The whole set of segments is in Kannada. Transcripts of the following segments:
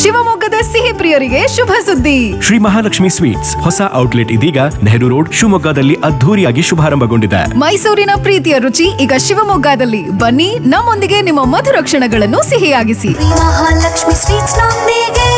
ಶಿವಮೊಗ್ಗದ ಸಿಹಿ ಪ್ರಿಯರಿಗೆ ಶುಭ ಸುದ್ದಿ ಶ್ರೀ ಮಹಾಲಕ್ಷ್ಮಿ ಸ್ವೀಟ್ಸ್ ಹೊಸ ಔಟ್ಲೆಟ್ ಇದೀಗ ನೆಹರು ರೋಡ್ ಶಿವಮೊಗ್ಗದಲ್ಲಿ ಅದ್ಧೂರಿಯಾಗಿ ಶುಭಾರಂಭಗೊಂಡಿದೆ ಮೈಸೂರಿನ ಪ್ರೀತಿಯ ರುಚಿ ಈಗ ಶಿವಮೊಗ್ಗದಲ್ಲಿ ಬನ್ನಿ ನಮ್ಮೊಂದಿಗೆ ನಿಮ್ಮ ಮಧುರ ಕ್ಷಣಗಳನ್ನು ಸಿಹಿಯಾಗಿಸಿ ಮಹಾಲಕ್ಷ್ಮಿ ಸ್ವೀಟ್ಸ್ ನೊಂದಿಗೆ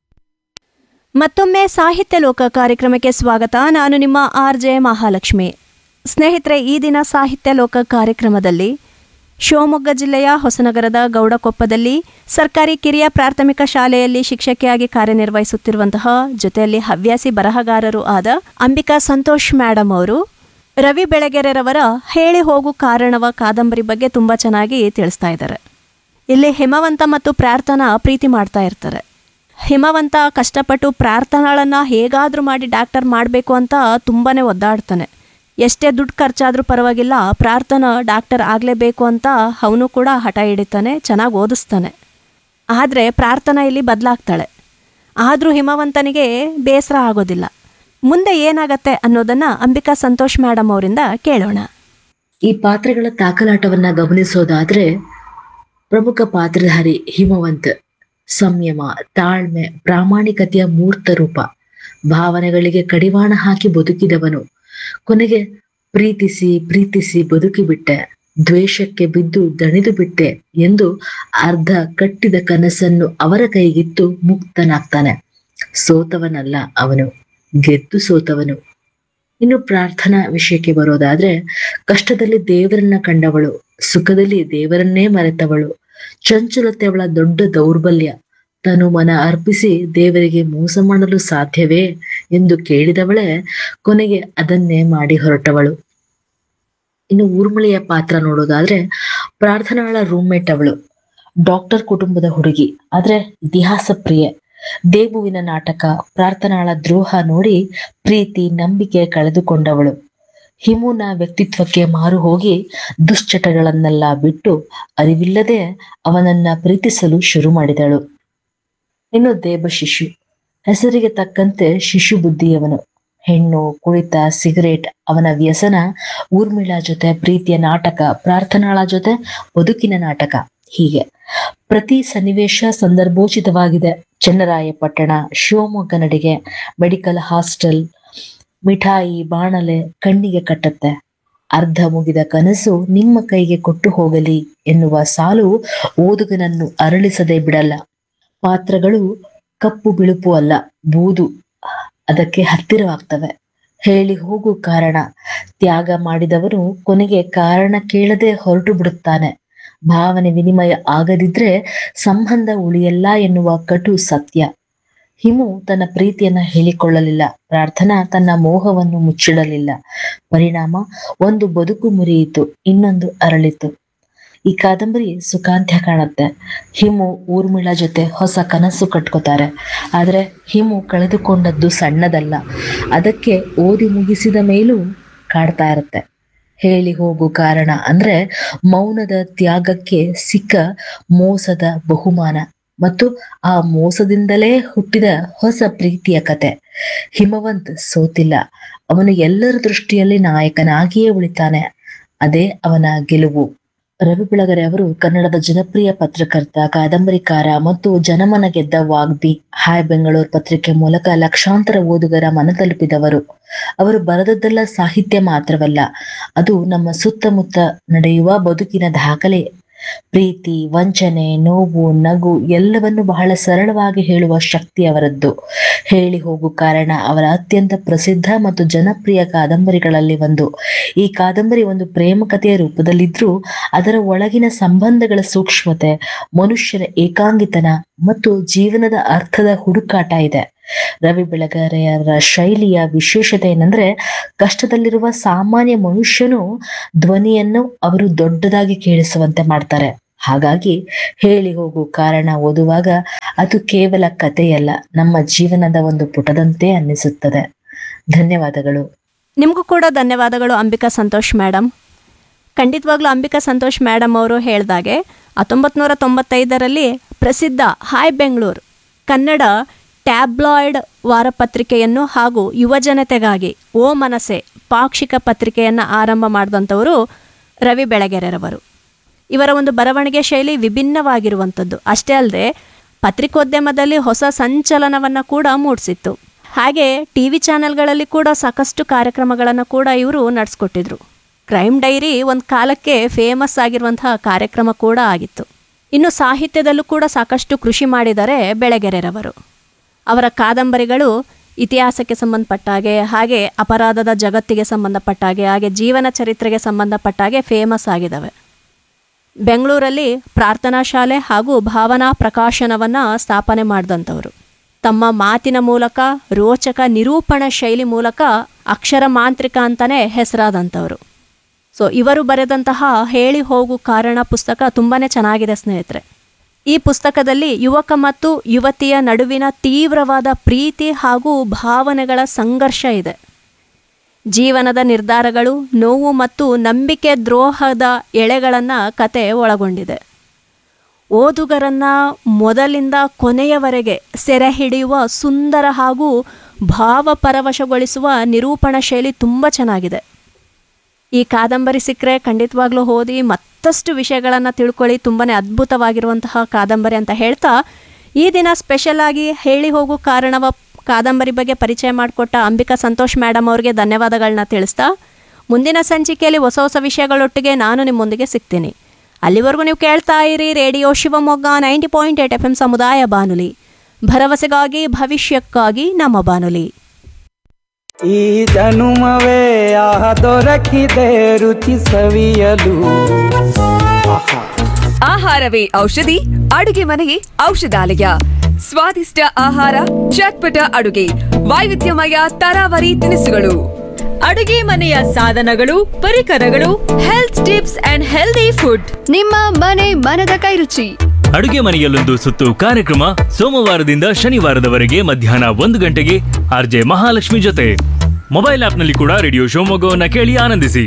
ಮತ್ತೊಮ್ಮೆ ಸಾಹಿತ್ಯ ಲೋಕ ಕಾರ್ಯಕ್ರಮಕ್ಕೆ ಸ್ವಾಗತ ನಾನು ನಿಮ್ಮ ಆರ್ ಜೆ ಮಹಾಲಕ್ಷ್ಮಿ ಸ್ನೇಹಿತರೆ ಈ ದಿನ ಸಾಹಿತ್ಯ ಲೋಕ ಕಾರ್ಯಕ್ರಮದಲ್ಲಿ ಶಿವಮೊಗ್ಗ ಜಿಲ್ಲೆಯ ಹೊಸನಗರದ ಗೌಡಕೊಪ್ಪದಲ್ಲಿ ಸರ್ಕಾರಿ ಕಿರಿಯ ಪ್ರಾಥಮಿಕ ಶಾಲೆಯಲ್ಲಿ ಶಿಕ್ಷಕಿಯಾಗಿ ಕಾರ್ಯನಿರ್ವಹಿಸುತ್ತಿರುವಂತಹ ಜೊತೆಯಲ್ಲಿ ಹವ್ಯಾಸಿ ಬರಹಗಾರರು ಆದ ಅಂಬಿಕಾ ಸಂತೋಷ್ ಮೇಡಮ್ ಅವರು ರವಿ ಬೆಳಗೆರೆರವರ ಹೇಳಿ ಹೋಗು ಕಾರಣವ ಕಾದಂಬರಿ ಬಗ್ಗೆ ತುಂಬ ಚೆನ್ನಾಗಿ ತಿಳಿಸ್ತಾ ಇದ್ದಾರೆ ಇಲ್ಲಿ ಹಿಮವಂತ ಮತ್ತು ಪ್ರಾರ್ಥನಾ ಪ್ರೀತಿ ಮಾಡ್ತಾ ಇರ್ತಾರೆ ಹಿಮವಂತ ಕಷ್ಟಪಟ್ಟು ಪ್ರಾರ್ಥನಾಳನ್ನು ಹೇಗಾದರೂ ಮಾಡಿ ಡಾಕ್ಟರ್ ಮಾಡಬೇಕು ಅಂತ ತುಂಬಾ ಒದ್ದಾಡ್ತಾನೆ ಎಷ್ಟೇ ದುಡ್ಡು ಖರ್ಚಾದರೂ ಪರವಾಗಿಲ್ಲ ಪ್ರಾರ್ಥನಾ ಡಾಕ್ಟರ್ ಆಗಲೇಬೇಕು ಅಂತ ಅವನು ಕೂಡ ಹಠ ಹಿಡಿತಾನೆ ಚೆನ್ನಾಗಿ ಓದಿಸ್ತಾನೆ ಆದರೆ ಪ್ರಾರ್ಥನಾ ಇಲ್ಲಿ ಬದಲಾಗ್ತಾಳೆ ಆದರೂ ಹಿಮವಂತನಿಗೆ ಬೇಸರ ಆಗೋದಿಲ್ಲ ಮುಂದೆ ಏನಾಗತ್ತೆ ಅನ್ನೋದನ್ನು ಅಂಬಿಕಾ ಸಂತೋಷ್ ಮೇಡಮ್ ಅವರಿಂದ ಕೇಳೋಣ ಈ ಪಾತ್ರಗಳ ತಾಕಲಾಟವನ್ನ ಗಮನಿಸೋದಾದ್ರೆ ಪ್ರಮುಖ ಪಾತ್ರಧಾರಿ ಹಿಮವಂತ್ ಸಂಯಮ ತಾಳ್ಮೆ ಪ್ರಾಮಾಣಿಕತೆಯ ಮೂರ್ತ ರೂಪ ಭಾವನೆಗಳಿಗೆ ಕಡಿವಾಣ ಹಾಕಿ ಬದುಕಿದವನು ಕೊನೆಗೆ ಪ್ರೀತಿಸಿ ಪ್ರೀತಿಸಿ ಬದುಕಿಬಿಟ್ಟೆ ದ್ವೇಷಕ್ಕೆ ಬಿದ್ದು ದಣಿದು ಬಿಟ್ಟೆ ಎಂದು ಅರ್ಧ ಕಟ್ಟಿದ ಕನಸನ್ನು ಅವರ ಕೈಗಿತ್ತು ಮುಕ್ತನಾಗ್ತಾನೆ ಸೋತವನಲ್ಲ ಅವನು ಗೆದ್ದು ಸೋತವನು ಇನ್ನು ಪ್ರಾರ್ಥನಾ ವಿಷಯಕ್ಕೆ ಬರೋದಾದ್ರೆ ಕಷ್ಟದಲ್ಲಿ ದೇವರನ್ನ ಕಂಡವಳು ಸುಖದಲ್ಲಿ ದೇವರನ್ನೇ ಮರೆತವಳು ಚಂಚಲತೆ ಅವಳ ದೊಡ್ಡ ದೌರ್ಬಲ್ಯ ತನು ಮನ ಅರ್ಪಿಸಿ ದೇವರಿಗೆ ಮೋಸ ಮಾಡಲು ಸಾಧ್ಯವೇ ಎಂದು ಕೇಳಿದವಳೇ ಕೊನೆಗೆ ಅದನ್ನೇ ಮಾಡಿ ಹೊರಟವಳು ಇನ್ನು ಊರ್ಮಿಳೆಯ ಪಾತ್ರ ನೋಡೋದಾದ್ರೆ ಪ್ರಾರ್ಥನಾಳ ರೂಮ್ಮೇಟ್ ಅವಳು ಡಾಕ್ಟರ್ ಕುಟುಂಬದ ಹುಡುಗಿ ಆದ್ರೆ ಇತಿಹಾಸ ಪ್ರಿಯೆ ದೇಬುವಿನ ನಾಟಕ ಪ್ರಾರ್ಥನಾಳ ದ್ರೋಹ ನೋಡಿ ಪ್ರೀತಿ ನಂಬಿಕೆ ಕಳೆದುಕೊಂಡವಳು ಹಿಮುನ ವ್ಯಕ್ತಿತ್ವಕ್ಕೆ ಮಾರು ಹೋಗಿ ದುಶ್ಚಟಗಳನ್ನೆಲ್ಲ ಬಿಟ್ಟು ಅರಿವಿಲ್ಲದೆ ಅವನನ್ನ ಪ್ರೀತಿಸಲು ಶುರು ಮಾಡಿದಳು ಇನ್ನು ದೇಬ ಶಿಶು ಹೆಸರಿಗೆ ತಕ್ಕಂತೆ ಶಿಶು ಬುದ್ಧಿಯವನು ಹೆಣ್ಣು ಕುಳಿತ ಸಿಗರೇಟ್ ಅವನ ವ್ಯಸನ ಊರ್ಮಿಳಾ ಜೊತೆ ಪ್ರೀತಿಯ ನಾಟಕ ಪ್ರಾರ್ಥನಾಳ ಜೊತೆ ಬದುಕಿನ ನಾಟಕ ಹೀಗೆ ಪ್ರತಿ ಸನ್ನಿವೇಶ ಸಂದರ್ಭೋಚಿತವಾಗಿದೆ ಚನ್ನರಾಯಪಟ್ಟಣ ಶಿವಮೊಗ್ಗ ನಡಿಗೆ ಮೆಡಿಕಲ್ ಹಾಸ್ಟೆಲ್ ಮಿಠಾಯಿ ಬಾಣಲೆ ಕಣ್ಣಿಗೆ ಕಟ್ಟತ್ತೆ ಅರ್ಧ ಮುಗಿದ ಕನಸು ನಿಮ್ಮ ಕೈಗೆ ಕೊಟ್ಟು ಹೋಗಲಿ ಎನ್ನುವ ಸಾಲು ಓದುಗನನ್ನು ಅರಳಿಸದೆ ಬಿಡಲ್ಲ ಪಾತ್ರಗಳು ಕಪ್ಪು ಬಿಳುಪು ಅಲ್ಲ ಬೂದು ಅದಕ್ಕೆ ಹತ್ತಿರವಾಗ್ತವೆ ಹೇಳಿ ಹೋಗು ಕಾರಣ ತ್ಯಾಗ ಮಾಡಿದವನು ಕೊನೆಗೆ ಕಾರಣ ಕೇಳದೆ ಹೊರಟು ಬಿಡುತ್ತಾನೆ ಭಾವನೆ ವಿನಿಮಯ ಆಗದಿದ್ರೆ ಸಂಬಂಧ ಉಳಿಯಲ್ಲ ಎನ್ನುವ ಕಟು ಸತ್ಯ ಹಿಮು ತನ್ನ ಪ್ರೀತಿಯನ್ನ ಹೇಳಿಕೊಳ್ಳಲಿಲ್ಲ ಪ್ರಾರ್ಥನಾ ತನ್ನ ಮೋಹವನ್ನು ಮುಚ್ಚಿಡಲಿಲ್ಲ ಪರಿಣಾಮ ಒಂದು ಬದುಕು ಮುರಿಯಿತು ಇನ್ನೊಂದು ಅರಳಿತು ಈ ಕಾದಂಬರಿ ಸುಖಾಂತ್ಯ ಕಾಣುತ್ತೆ ಹಿಮು ಊರ್ಮಿಳಾ ಜೊತೆ ಹೊಸ ಕನಸು ಕಟ್ಕೋತಾರೆ ಆದ್ರೆ ಹಿಮು ಕಳೆದುಕೊಂಡದ್ದು ಸಣ್ಣದಲ್ಲ ಅದಕ್ಕೆ ಓದಿ ಮುಗಿಸಿದ ಮೇಲೂ ಕಾಡ್ತಾ ಇರುತ್ತೆ ಹೇಳಿ ಹೋಗು ಕಾರಣ ಅಂದ್ರೆ ಮೌನದ ತ್ಯಾಗಕ್ಕೆ ಸಿಕ್ಕ ಮೋಸದ ಬಹುಮಾನ ಮತ್ತು ಆ ಮೋಸದಿಂದಲೇ ಹುಟ್ಟಿದ ಹೊಸ ಪ್ರೀತಿಯ ಕತೆ ಹಿಮವಂತ್ ಸೋತಿಲ್ಲ ಅವನು ಎಲ್ಲರ ದೃಷ್ಟಿಯಲ್ಲಿ ನಾಯಕನಾಗಿಯೇ ಉಳಿತಾನೆ ಅದೇ ಅವನ ಗೆಲುವು ರವಿ ಬೆಳಗೆರೆ ಅವರು ಕನ್ನಡದ ಜನಪ್ರಿಯ ಪತ್ರಕರ್ತ ಕಾದಂಬರಿಕಾರ ಮತ್ತು ಜನಮನ ಗೆದ್ದ ವಾಗ್ದಿ ಹಾಯ್ ಬೆಂಗಳೂರು ಪತ್ರಿಕೆ ಮೂಲಕ ಲಕ್ಷಾಂತರ ಓದುಗರ ಮನ ತಲುಪಿದವರು ಅವರು ಬರೆದದ್ದೆಲ್ಲ ಸಾಹಿತ್ಯ ಮಾತ್ರವಲ್ಲ ಅದು ನಮ್ಮ ಸುತ್ತಮುತ್ತ ನಡೆಯುವ ಬದುಕಿನ ದಾಖಲೆ ಪ್ರೀತಿ ವಂಚನೆ ನೋವು ನಗು ಎಲ್ಲವನ್ನು ಬಹಳ ಸರಳವಾಗಿ ಹೇಳುವ ಶಕ್ತಿ ಅವರದ್ದು ಹೇಳಿ ಹೋಗು ಕಾರಣ ಅವರ ಅತ್ಯಂತ ಪ್ರಸಿದ್ಧ ಮತ್ತು ಜನಪ್ರಿಯ ಕಾದಂಬರಿಗಳಲ್ಲಿ ಒಂದು ಈ ಕಾದಂಬರಿ ಒಂದು ಪ್ರೇಮ ಕಥೆಯ ರೂಪದಲ್ಲಿದ್ರೂ ಅದರ ಒಳಗಿನ ಸಂಬಂಧಗಳ ಸೂಕ್ಷ್ಮತೆ ಮನುಷ್ಯರ ಏಕಾಂಗಿತನ ಮತ್ತು ಜೀವನದ ಅರ್ಥದ ಹುಡುಕಾಟ ಇದೆ ರವಿ ಬೆಳಗೆರೆಯರ ಶೈಲಿಯ ವಿಶೇಷತೆ ಏನಂದ್ರೆ ಕಷ್ಟದಲ್ಲಿರುವ ಸಾಮಾನ್ಯ ಮನುಷ್ಯನು ಧ್ವನಿಯನ್ನು ಅವರು ದೊಡ್ಡದಾಗಿ ಕೇಳಿಸುವಂತೆ ಮಾಡ್ತಾರೆ ಹಾಗಾಗಿ ಹೇಳಿ ಹೋಗು ಕಾರಣ ಓದುವಾಗ ಅದು ಕೇವಲ ಕಥೆಯಲ್ಲ ನಮ್ಮ ಜೀವನದ ಒಂದು ಪುಟದಂತೆ ಅನ್ನಿಸುತ್ತದೆ ಧನ್ಯವಾದಗಳು ನಿಮಗೂ ಕೂಡ ಧನ್ಯವಾದಗಳು ಅಂಬಿಕಾ ಸಂತೋಷ್ ಮೇಡಮ್ ಖಂಡಿತವಾಗ್ಲೂ ಅಂಬಿಕಾ ಸಂತೋಷ್ ಮೇಡಮ್ ಅವರು ಹೇಳ್ದಾಗೆ ಹತ್ತೊಂಬತ್ತು ನೂರ ತೊಂಬತ್ತೈದರಲ್ಲಿ ಪ್ರಸಿದ್ಧ ಹಾಯ್ ಬೆಂಗಳೂರು ಕನ್ನಡ ಟ್ಯಾಬ್ಲಾಯ್ಡ್ ವಾರಪತ್ರಿಕೆಯನ್ನು ಹಾಗೂ ಯುವಜನತೆಗಾಗಿ ಓ ಮನಸೆ ಪಾಕ್ಷಿಕ ಪತ್ರಿಕೆಯನ್ನು ಆರಂಭ ಮಾಡಿದಂಥವರು ರವಿ ಬೆಳಗೆರೆರವರು ಇವರ ಒಂದು ಬರವಣಿಗೆ ಶೈಲಿ ವಿಭಿನ್ನವಾಗಿರುವಂಥದ್ದು ಅಷ್ಟೇ ಅಲ್ಲದೆ ಪತ್ರಿಕೋದ್ಯಮದಲ್ಲಿ ಹೊಸ ಸಂಚಲನವನ್ನು ಕೂಡ ಮೂಡಿಸಿತ್ತು ಹಾಗೆ ಟಿ ವಿ ಚಾನೆಲ್ಗಳಲ್ಲಿ ಕೂಡ ಸಾಕಷ್ಟು ಕಾರ್ಯಕ್ರಮಗಳನ್ನು ಕೂಡ ಇವರು ನಡೆಸ್ಕೊಟ್ಟಿದ್ರು ಕ್ರೈಮ್ ಡೈರಿ ಒಂದು ಕಾಲಕ್ಕೆ ಫೇಮಸ್ ಆಗಿರುವಂತಹ ಕಾರ್ಯಕ್ರಮ ಕೂಡ ಆಗಿತ್ತು ಇನ್ನು ಸಾಹಿತ್ಯದಲ್ಲೂ ಕೂಡ ಸಾಕಷ್ಟು ಕೃಷಿ ಮಾಡಿದ್ದಾರೆ ಬೆಳಗೆರೆರವರು ಅವರ ಕಾದಂಬರಿಗಳು ಇತಿಹಾಸಕ್ಕೆ ಸಂಬಂಧಪಟ್ಟ ಹಾಗೆ ಹಾಗೆ ಅಪರಾಧದ ಜಗತ್ತಿಗೆ ಸಂಬಂಧಪಟ್ಟ ಹಾಗೆ ಹಾಗೆ ಜೀವನ ಚರಿತ್ರೆಗೆ ಸಂಬಂಧಪಟ್ಟ ಹಾಗೆ ಫೇಮಸ್ ಆಗಿದ್ದಾವೆ ಬೆಂಗಳೂರಲ್ಲಿ ಪ್ರಾರ್ಥನಾ ಶಾಲೆ ಹಾಗೂ ಭಾವನಾ ಪ್ರಕಾಶನವನ್ನು ಸ್ಥಾಪನೆ ಮಾಡಿದಂಥವ್ರು ತಮ್ಮ ಮಾತಿನ ಮೂಲಕ ರೋಚಕ ನಿರೂಪಣ ಶೈಲಿ ಮೂಲಕ ಅಕ್ಷರ ಮಾಂತ್ರಿಕ ಅಂತಲೇ ಹೆಸರಾದಂಥವ್ರು ಸೊ ಇವರು ಬರೆದಂತಹ ಹೇಳಿ ಹೋಗು ಕಾರಣ ಪುಸ್ತಕ ತುಂಬಾ ಚೆನ್ನಾಗಿದೆ ಸ್ನೇಹಿತರೆ ಈ ಪುಸ್ತಕದಲ್ಲಿ ಯುವಕ ಮತ್ತು ಯುವತಿಯ ನಡುವಿನ ತೀವ್ರವಾದ ಪ್ರೀತಿ ಹಾಗೂ ಭಾವನೆಗಳ ಸಂಘರ್ಷ ಇದೆ ಜೀವನದ ನಿರ್ಧಾರಗಳು ನೋವು ಮತ್ತು ನಂಬಿಕೆ ದ್ರೋಹದ ಎಳೆಗಳನ್ನು ಕತೆ ಒಳಗೊಂಡಿದೆ ಓದುಗರನ್ನ ಮೊದಲಿಂದ ಕೊನೆಯವರೆಗೆ ಸೆರೆ ಹಿಡಿಯುವ ಸುಂದರ ಹಾಗೂ ಭಾವಪರವಶಗೊಳಿಸುವ ನಿರೂಪಣಾ ಶೈಲಿ ತುಂಬ ಚೆನ್ನಾಗಿದೆ ಈ ಕಾದಂಬರಿ ಸಿಕ್ಕರೆ ಖಂಡಿತವಾಗ್ಲೂ ಓದಿ ಮತ್ತಷ್ಟು ವಿಷಯಗಳನ್ನು ತಿಳ್ಕೊಳ್ಳಿ ತುಂಬಾ ಅದ್ಭುತವಾಗಿರುವಂತಹ ಕಾದಂಬರಿ ಅಂತ ಹೇಳ್ತಾ ಈ ದಿನ ಸ್ಪೆಷಲ್ ಆಗಿ ಹೇಳಿ ಹೋಗು ಕಾರಣವ ಕಾದಂಬರಿ ಬಗ್ಗೆ ಪರಿಚಯ ಮಾಡಿಕೊಟ್ಟ ಅಂಬಿಕಾ ಸಂತೋಷ್ ಮೇಡಮ್ ಅವರಿಗೆ ಧನ್ಯವಾದಗಳನ್ನ ತಿಳಿಸ್ತಾ ಮುಂದಿನ ಸಂಚಿಕೆಯಲ್ಲಿ ಹೊಸ ಹೊಸ ವಿಷಯಗಳೊಟ್ಟಿಗೆ ನಾನು ನಿಮ್ಮೊಂದಿಗೆ ಸಿಗ್ತೀನಿ ಅಲ್ಲಿವರೆಗೂ ನೀವು ಕೇಳ್ತಾ ಇರಿ radio Shivamogga ninety point eight F M ಸಮುದಾಯ ಬಾನುಲಿ ಭರವಸೆಗಾಗಿ ಭವಿಷ್ಯಕ್ಕಾಗಿ ನಮ್ಮ ಬಾನುಲಿ ಈ ಜನುಮವೇ ಆಹ ದೊರಕಿದೆ ರುಚಿ ಸವಿಯಲು ಆಹಾ ಆಹಾರವೇ ಔಷಧಿ ಅಡುಗೆ ಮನೆಯೇ ಔಷಧಾಲಯ ಸ್ವಾದಿಷ್ಟ ಆಹಾರ ಚಟ್ಪಟ ಅಡುಗೆ ವೈವಿಧ್ಯಮಯ ತರಾವರಿ ತಿನಿಸುಗಳು ಅಡುಗೆ ಮನೆಯ ಸಾಧನಗಳು ಪರಿಕರಗಳು health tips and healthy food ನಿಮ್ಮ ಮನೆ ಮನದ ಕೈರುಚಿ ಅಡುಗೆ ಮನೆಯಲ್ಲೊಂದು ಸುತ್ತು ಕಾರ್ಯಕ್ರಮ ಸೋಮವಾರದಿಂದ ಶನಿವಾರದವರೆಗೆ ಮಧ್ಯಾಹ್ನ ಒಂದು ಗಂಟೆಗೆ ಆರ್ಜೆ ಮಹಾಲಕ್ಷ್ಮಿ ಜೊತೆ ಮೊಬೈಲ್ ಆಪ್ನಲ್ಲಿ ಕೂಡ ರೇಡಿಯೋ ಶಿವಮೊಗ್ಗವನ್ನ ಕೇಳಿ ಆನಂದಿಸಿ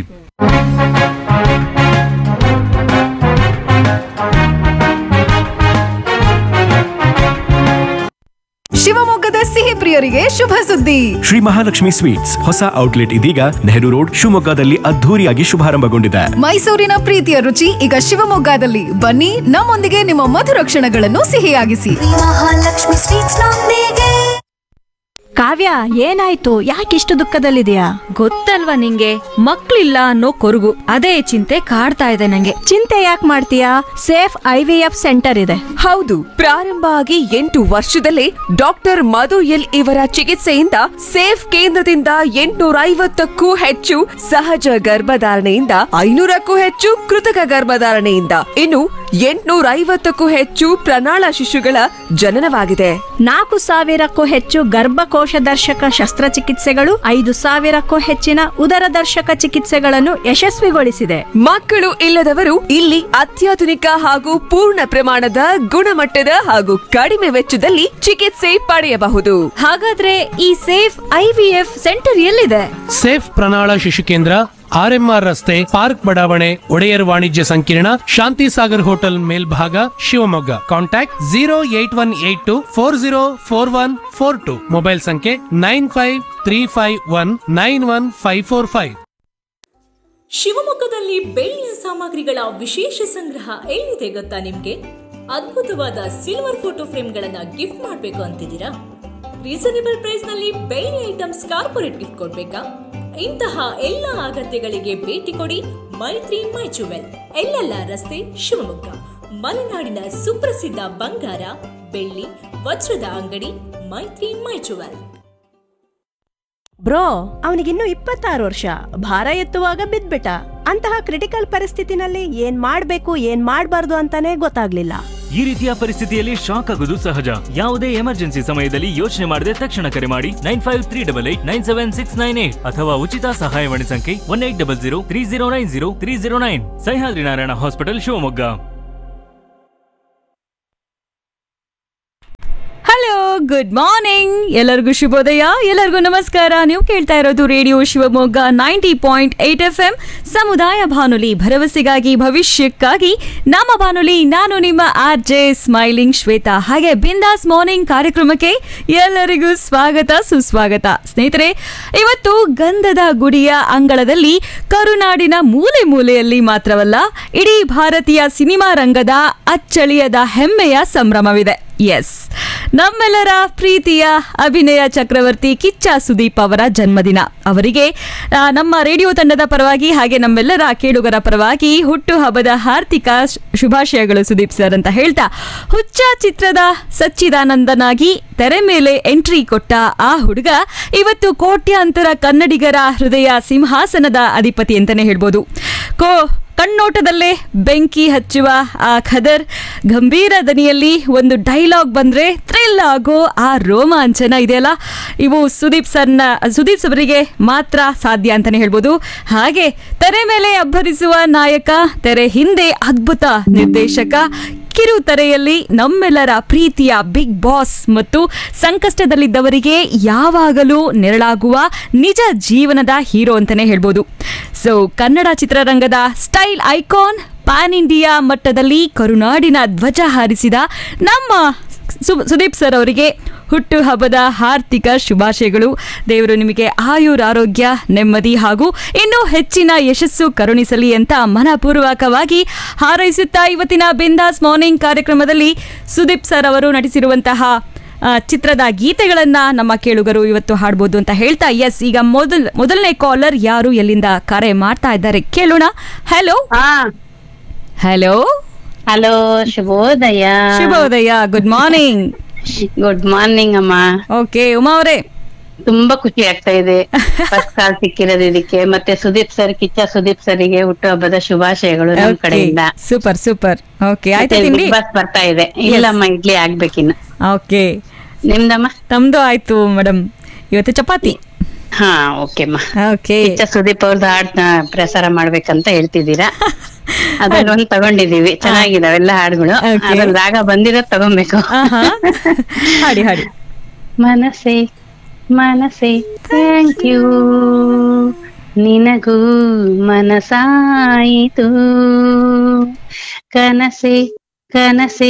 ಶಿವಮೊಗ್ಗದ ಸಿಹಿ ಪ್ರಿಯರಿಗೆ ಶುಭ ಸುದ್ದಿ ಶ್ರೀ ಮಹಾಲಕ್ಷ್ಮಿ ಸ್ವೀಟ್ಸ್ ಹೊಸ ಔಟ್ಲೆಟ್ ಇದೀಗ ನೆಹರು ರೋಡ್ ಶಿವಮೊಗ್ಗದಲ್ಲಿ ಅದ್ಧೂರಿಯಾಗಿ ಶುಭಾರಂಭಗೊಂಡಿದೆ ಮೈಸೂರಿನ ಪ್ರೀತಿಯ ರುಚಿ ಈಗ ಶಿವಮೊಗ್ಗದಲ್ಲಿ ಬನ್ನಿ ನಮ್ಮೊಂದಿಗೆ ನಿಮ್ಮ ಮಧುರ ಕ್ಷಣಗಳನ್ನು ಸಿಹಿಯಾಗಿಸಿ ಮಹಾಲಕ್ಷ್ಮಿ ಸ್ವೀಟ್ಸ್ ನೊಂದಿಗೆ ಕಾವ್ಯ ಏನಾಯ್ತು ಯಾಕಿಷ್ಟು ದುಃಖದಲ್ಲಿದೆಯಾ ಗೊತ್ತಲ್ವಾ ನಿಂಗೆ ಮಕ್ಳಿಲ್ಲ ಅನ್ನೋ ಕೊರಗು ಅದೇ ಚಿಂತೆ ಕಾಡ್ತಾ ಇದೆ ನಂಗೆ ಚಿಂತೆ ಯಾಕೆ ಮಾಡ್ತೀಯಾ safe I V F centre ಇದೆ ಹೌದು ಪ್ರಾರಂಭ ಆಗಿ ಎಂಟು ವರ್ಷದಲ್ಲೇ ಡಾಕ್ಟರ್ ಮಧು ಎಲ್ ಇವರ ಚಿಕಿತ್ಸೆಯಿಂದ ಸೇಫ್ ಕೇಂದ್ರದಿಂದ ಎಂಟುನೂರ ಐವತ್ತಕ್ಕೂ ಹೆಚ್ಚು ಸಹಜ ಗರ್ಭಧಾರಣೆಯಿಂದ ಐನೂರಕ್ಕೂ ಹೆಚ್ಚು ಕೃತಕ ಗರ್ಭಧಾರಣೆಯಿಂದ ಇನ್ನು ಎಂಟುನೂರ ಐವತ್ತಕ್ಕೂ ಹೆಚ್ಚು ಪ್ರಣಾಳ ಶಿಶುಗಳ ಜನನವಾಗಿದೆ ನಾಲ್ಕು ಸಾವಿರಕ್ಕೂ ಹೆಚ್ಚು ಗರ್ಭಕೋಶ ದರ್ಶಕ ಶಸ್ತ್ರಚಿಕಿತ್ಸೆಗಳು ಐದು ಸಾವಿರಕ್ಕೂ ಹೆಚ್ಚಿನ ಉದರ ದರ್ಶಕ ಚಿಕಿತ್ಸೆಗಳನ್ನು ಯಶಸ್ವಿಗೊಳಿಸಿದೆ ಮಕ್ಕಳು ಇಲ್ಲದವರು ಇಲ್ಲಿ ಅತ್ಯಾಧುನಿಕ ಹಾಗೂ ಪೂರ್ಣ ಪ್ರಮಾಣದ ಗುಣಮಟ್ಟದ ಹಾಗೂ ಕಡಿಮೆ ವೆಚ್ಚದಲ್ಲಿ ಚಿಕಿತ್ಸೆ ಪಡೆಯಬಹುದು ಹಾಗಾದ್ರೆ ಈ ಸೇಫ್ ಐವಿಎಫ್ ಸೆಂಟರ್ ಎಲ್ಲಿದೆ ಸೇಫ್ ಪ್ರಣಾಳ ಶಿಶು ಕೇಂದ್ರ ಆರ್ಎಂಆರ್ ರಸ್ತೆ ಪಾರ್ಕ್ ಬಡಾವಣೆ ಒಡೆಯರ್ ವಾಣಿಜ್ಯ ಸಂಕೀರ್ಣ ಶಾಂತಿ ಸಾಗರ್ ಹೋಟೆಲ್ ಮೇಲ್ಭಾಗ Shivamogga contact zero eight one eight two four zero four one four two mobile ಸಂಖ್ಯೆ nine five three five one nine one five four five ಶಿವಮೊಗ್ಗದಲ್ಲಿ ಬೆಳ್ಳಿಯ ಸಾಮಗ್ರಿಗಳ ವಿಶೇಷ ಸಂಗ್ರಹ ಎಲ್ಲಿದೆ ಗೊತ್ತಾ ನಿಮ್ಗೆ ಅದ್ಭುತವಾದ ಸಿಲ್ವರ್ ಫೋಟೋ ಫ್ರೇಮ್ಗಳನ್ನ ಗಿಫ್ಟ್ ಮಾಡಬೇಕು ಅಂತಿದ್ದೀರಾ ರೀಸನೇಬಲ್ ಪ್ರೈಸ್ ನಲ್ಲಿ ಬೆಳ್ಳಿ ಐಟಮ್ಸ್ ಕಾರ್ಪೊರೇಟ್ ಗಿಫ್ಟ್ ಕೊಡ್ಬೇಕಾ ಇಂತಹ ಎಲ್ಲ ಅಗತ್ಯಗಳಿಗೆ ಭೇಟಿ ಕೊಡಿ ಮೈತ್ರಿ ಮೈ ಜುವೆಲ್ ಎಲ್ಲೆಲ್ಲ ರಸ್ತೆ ಶಿವಮೊಗ್ಗ ಮಲೆನಾಡಿನ ಸುಪ್ರಸಿದ್ಧ ಬಂಗಾರ ಬೆಳ್ಳಿ ವಜ್ರದ ಅಂಗಡಿ ಮೈತ್ರಿ ಮೈ ಜುವೆಲ್ ಬ್ರೋ ಅವನಿಗಿನ್ನು ಇಪ್ಪತ್ತಾರು ವರ್ಷ ಭಾರ ಎತ್ತುವಾಗ ಬಿದ್ಬಿಟ್ಟ ಅಂತಹ ಕ್ರಿಟಿಕಲ್ ಪರಿಸ್ಥಿತಿನಲ್ಲಿ ಏನ್ ಮಾಡ್ಬೇಕು ಏನ್ ಮಾಡ್ಬಾರ್ದು ಅಂತಾನೆ ಗೊತ್ತಾಗ್ಲಿಲ್ಲ ಈ ರೀತಿಯ ಪರಿಸ್ಥಿತಿಯಲ್ಲಿ ಶಾಕ್ ಆಗೋದು ಸಹಜ ಯಾವುದೇ ಎಮರ್ಜೆನ್ಸಿ ಸಮಯದಲ್ಲಿ ಯೋಚನೆ ಮಾಡದೆ ತಕ್ಷಣ ಕರೆ ಮಾಡಿ nine five three double eight nine seven six nine eight ಅಥವಾ ಉಚಿತ ಸಹಾಯವಾಣಿ ಸಂಖ್ಯೆ one eight double zero three zero nine zero three zero nine Sahyadri Narayana hospital Shivamogga hello good morning ಎಲ್ಲರಿಗೂ ಶುಭೋದಯ ಎಲ್ಲರಿಗೂ ನಮಸ್ಕಾರ ನೀವು ಕೇಳ್ತಾ ಇರೋದು radio Shivamogga ninety point eight F M ಸಮುದಾಯ ಬಾನುಲಿ ಭರವಸೆಗಾಗಿ ಭವಿಷ್ಯಕ್ಕಾಗಿ ನಮ್ಮ ಬಾನುಲಿ ನಾನು ನಿಮ್ಮ ಆರ್ ಜೆ ಸ್ಮೈಲಿಂಗ್ ಶ್ವೇತಾ ಹಾಗೆ ಬಿಂದಾಸ್ ಮಾರ್ನಿಂಗ್ ಕಾರ್ಯಕ್ರಮಕ್ಕೆ ಎಲ್ಲರಿಗೂ ಸ್ವಾಗತ ಸುಸ್ವಾಗತ ಸ್ನೇಹಿತರೆ ಇವತ್ತು ಗಂಧದ ಗುಡಿಯ ಅಂಗಳದಲ್ಲಿ ಕರುನಾಡಿನ ಮೂಲೆ ಮೂಲೆಯಲ್ಲಿ ಮಾತ್ರವಲ್ಲ ಇಡೀ ಭಾರತೀಯ ಸಿನಿಮಾ ರಂಗದ ಅಚ್ಚಳಿಯದ ಹೆಮ್ಮೆಯ ಸಂಭ್ರಮವಿದೆ ಎಸ್ ನಮ್ಮೆಲ್ಲರ ಪ್ರೀತಿಯ ಅಭಿನಯ ಚಕ್ರವರ್ತಿ ಕಿಚ್ಚ ಸುದೀಪ್ ಅವರ ಜನ್ಮದಿನ ಅವರಿಗೆ ಆ, ನಮ್ಮ ರೇಡಿಯೋ ತಂಡದ ಪರವಾಗಿ ಹಾಗೆ ನಮ್ಮೆಲ್ಲರ ಕೇಳುಗರ ಪರವಾಗಿ ಹುಟ್ಟು ಹಬ್ಬದ ಹಾರ್ದಿಕ ಶ್- ಶುಭಾಶಯಗಳು ಸುದೀಪ್ ಸರ್ ಅಂತ ಹೇಳ್ತಾ ಹುಚ್ಚ ಚಿತ್ರದ ಸಚ್ಚಿದಾನಂದನಾಗಿ ತೆರೆ ಮೇಲೆ ಎಂಟ್ರಿ ಕೊಟ್ಟ ಆ ಹುಡುಗ ಇವತ್ತು ಕೋಟ್ಯಾಂತರ ಕನ್ನಡಿಗರ ಹೃದಯ ಸಿಂಹಾಸನದ ಅಧಿಪತಿ ಅಂತಾನೆ ಹೇಳ್ಬೋದು ಕೋ ಕಣ್ಣೋಟದಲ್ಲೇ ಬೆಂಕಿ ಹಚ್ಚುವ ಆ ಖದರ್ ಗಂಭೀರ ದನಿಯಲ್ಲಿ ಒಂದು ಡೈಲಾಗ್ ಬಂದ್ರೆ ಥ್ರಿಲ್ ಆಗೋ ಆ ರೋಮಾಂಚನ ಇದೆಯಲ್ಲ ಇವು ಸುದೀಪ್ ಸರ್ನ ಸುದೀಪ್ ಅವರಿಗೆ ಮಾತ್ರ ಸಾಧ್ಯ ಅಂತಾನೆ ಹೇಳ್ಬೋದು ಹಾಗೆ ತೆರೆ ಮೇಲೆ ಅಬ್ಬರಿಸುವ ನಾಯಕ ತೆರೆ ಹಿಂದೆ ಅದ್ಭುತ ನಿರ್ದೇಶಕ ಕಿರುತೆರೆಯಲ್ಲಿ ನಮ್ಮೆಲ್ಲರ ಪ್ರೀತಿಯ ಬಿಗ್ ಬಾಸ್ ಮತ್ತು ಸಂಕಷ್ಟದಲ್ಲಿದ್ದವರಿಗೆ ಯಾವಾಗಲೂ ನೆರಳಾಗುವ ನಿಜ ಜೀವನದ ಹೀರೋ ಅಂತಾನೆ ಹೇಳ್ಬೋದು ಸೊ ಕನ್ನಡ ಚಿತ್ರರಂಗದ ಸ್ಟೈಲ್ ಐಕಾನ್ ಪ್ಯಾನ್ ಇಂಡಿಯಾ ಮಟ್ಟದಲ್ಲಿ ಕರುನಾಡಿನ ಧ್ವಜ ಹಾರಿಸಿದ ನಮ್ಮ ಸು- ಸುದೀಪ್ ಸರ್ ಅವರಿಗೆ ಹುಟ್ಟು ಹಬ್ಬದ ಹಾರ್ದಿಕ ಶುಭಾಶಯಗಳು ದೇವರು ನಿಮಗೆ ಆಯುರ್ ಆರೋಗ್ಯ ನೆಮ್ಮದಿ ಹಾಗೂ ಇನ್ನೂ ಹೆಚ್ಚಿನ ಯಶಸ್ಸು ಕರುಣಿಸಲಿ ಅಂತ ಮನಪೂರ್ವಕವಾಗಿ ಹಾರೈಸುತ್ತಾ ಇವತ್ತಿನ ಬಿಂದಾಸ್ ಮಾರ್ನಿಂಗ್ ಕಾರ್ಯಕ್ರಮದಲ್ಲಿ ಸುದೀಪ್ ಸರ್ ಅವರು ನಟಿಸಿರುವಂತಹ ಆ, ಚಿತ್ರದ ಗೀತೆಗಳನ್ನ ನಮ್ಮ ಕೇಳುಗರು ಇವತ್ತು ಹಾಡ್ಬೋದು ಅಂತ ಹೇಳ್ತಾ ಎಸ್ ಈಗ ಮೊದಲ್ ಮೊದಲನೇ ಕಾಲರ್ ಯಾರು ಎಲ್ಲಿಂದ ಕರೆ ಮಾಡ್ತಾ ಇದ್ದಾರೆ ಕೇಳೋಣ ಹಲೋ ಹಲೋ ಹಲೋ ಶುಭೋದಯ ಶುಭೋದಯ ಗುಡ್ ಮಾರ್ನಿಂಗ್ ಗುಡ್ ಮಾರ್ನಿಂಗ್ ಅಮ್ಮ ಓಕೆ ಉಮಾ ಅವರೇ ತುಂಬಾ ಖುಷಿ ಆಗ್ತಾ ಇದೆ ಫಸ್ಟ್ ಕಾಲ್ ಸಿಕ್ಕಿರೋದು ಇದಕ್ಕೆ ಮತ್ತೆ ಸುದೀಪ್ ಸರ್ ಕಿಚ್ಚ ಸುದೀಪ್ ಸರ್ಗೆ ಹುಟ್ಟುಹಬ್ಬದ ಶುಭಾಶಯಗಳು ನಮ್ ಕಡೆಯಿಂದ ಸೂಪರ್ ಸೂಪರ್ ಓಕೆ ಆಯ್ತಾ ತಿಂಡಿ ಬಿಗ್ ಬಾಸ್ ಬರ್ತಾ ಇದೆ ಇಲ್ಲಮ್ಮ ಇಡ್ಲಿ ಆಗ್ಬೇಕಿನ್ನ ಓಕೆ ನಿಮ್ದಮ್ಮ ತಮ್ದು ಆಯ್ತು ಮೇಡಮ್ ಇವತ್ತು ಚಪಾತಿ ಹಾ ಓಕೆ ಅಮ್ಮ ಓಕೆ ಕಿಚ್ಚ ಸುದೀಪ್ ಅವ್ರದ್ದು ಹಾಡ್ನ ಪ್ರಸಾರ ಮಾಡ್ಬೇಕಂತ ಹೇಳ್ತಿದ್ದೀರಾ ಅದ್ರಲ್ಲಿ ಒಂದ್ ತಗೊಂಡಿದೀವಿ ಚೆನ್ನಾಗಿದಾವೆ ಎಲ್ಲ ಹಾಡುಗಳು Okay. ಅದ್ರಲ್ಲಿ ರಾಗ ಬಂದಿರೋದ್ ತಗೊಬೇಕು ಹಾಡಿ ಹಾಡಿ ಮನಸೆ ಮನಸೆ ಥ್ಯಾಂಕ್ ಯು ನಿನಗೂ ಮನಸಾಯಿತು ಕನಸೆ ಕನಸೆ